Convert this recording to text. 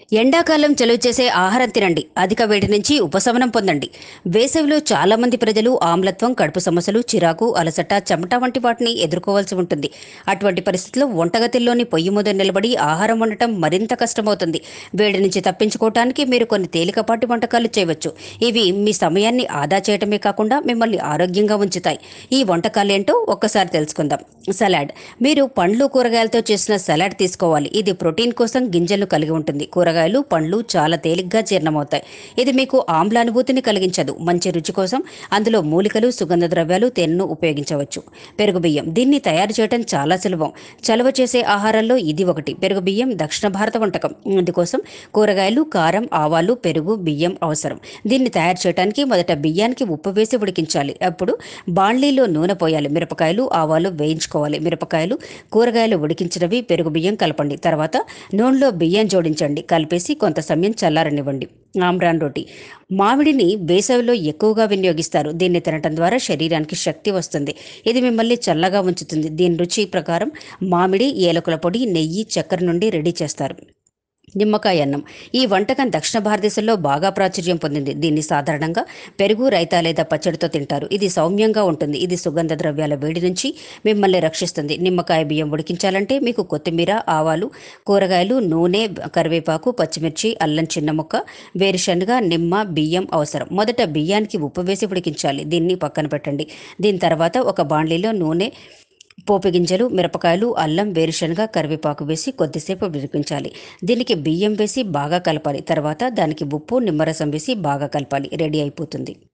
ఎండాకాలం చలువ చేసే ఆహారం తినండి అధిక వేడి నుంచి ఉపశమనం పొందండి వేసవిలో చాలా మంది ప్రజలు ఆమ్లత్వం కడుపు సమస్యలు చిరాకు అలసట చెమట వంటి వాటిని ఎదుర్కోవాల్సి ఉంటుంది అటువంటి పరిస్థితుల్లో వంటగదిలోని పొయ్యి ముందు నిలబడి ఆహారం వండటం మరింత కష్టమవుతుంది వేడి నుంచి తప్పించుకోవటానికి మీరు కొన్ని తేలికపాటి వంటకాలు చేయవచ్చు ఇవి మీ సమయాన్ని ఆదా చేయటమే కాకుండా మిమ్మల్ని ఆరోగ్యంగా ఉంచుతాయి ఈ వంటకాలు ఏంటో ఒక్కసారి తెలుసుకుందాం సలాడ్ మీరు పండ్లు కూరగాయలతో చేసిన సలాడ్ తీసుకోవాలి ఇది ప్రోటీన్ కోసం గింజలను కలిగి ఉంటుంది కూరగాయలు పండ్లు చాలా తేలిగ్గా జీర్ణమవుతాయి ఇది మీకు ఆమ్లానుభూతిని కలిగించదు మంచి రుచి కోసం అందులో మూలికలు సుగంధ ద్రవ్యాలు తేనెను ఉపయోగించవచ్చు పెరుగు బియ్యం దీన్ని తయారు చేయడం చాలా సులభం చలువ చేసే ఆహారాల్లో ఇది ఒకటి పెరుగు బియ్యం దక్షిణ భారత వంటకం ఇందుకోసం కూరగాయలు కారం ఆవాలు పెరుగు బియ్యం అవసరం దీన్ని తయారు చేయడానికి మొదట బియ్యానికి ఉప్పు వేసి ఉడికించాలి అప్పుడు బాండ్లీలో నూనె పోయాలి మిరపకాయలు ఆవాలు వేయించుకోవాలి మిరపకాయలు కూరగాయలు ఉడికించినవి పెరుగు బియ్యం కలపండి తర్వాత నూనెలో బియ్యం జోడించండి కలిపేసి కొంత సమయం చల్లారనివ్వండి ఆమ్రాన్ రోటి మామిడిని వేసవిలో ఎక్కువగా వినియోగిస్తారు దీన్ని తినటం ద్వారా శరీరానికి శక్తి వస్తుంది ఇది మిమ్మల్ని చల్లగా ఉంచుతుంది దీని రుచి ప్రకారం మామిడి ఏలకుల పొడి నెయ్యి చక్కెర నుండి రెడీ చేస్తారు నిమ్మకాయ అన్నం ఈ వంటకం దక్షిణ భారతదేశంలో బాగా ప్రాచుర్యం పొందింది దీన్ని సాధారణంగా పెరుగు రైతా లేదా పచ్చడితో తింటారు ఇది సౌమ్యంగా ఉంటుంది ఇది సుగంధ ద్రవ్యాల వేడి నుంచి మిమ్మల్ని రక్షిస్తుంది నిమ్మకాయ బియ్యం ఉడికించాలంటే మీకు కొత్తిమీర ఆవాలు కూరగాయలు నూనె కరివేపాకు పచ్చిమిర్చి అల్లం చిన్న ముక్క వేరుశనగ నిమ్మ బియ్యం అవసరం మొదట బియ్యానికి ఉప్పు వేసి ఉడికించాలి దీన్ని పక్కన పెట్టండి దీని తర్వాత ఒక బాండ్లీలో నూనె పోపు గింజలు మిరపకాయలు అల్లం వేరుశనగ కరివేపాకు వేసి కొద్దిసేపు ఉడికించాలి దీనికి బియ్యం వేసి బాగా కలపాలి తర్వాత దానికి ఉప్పు నిమ్మరసం వేసి బాగా కలపాలి రెడీ అయిపోతుంది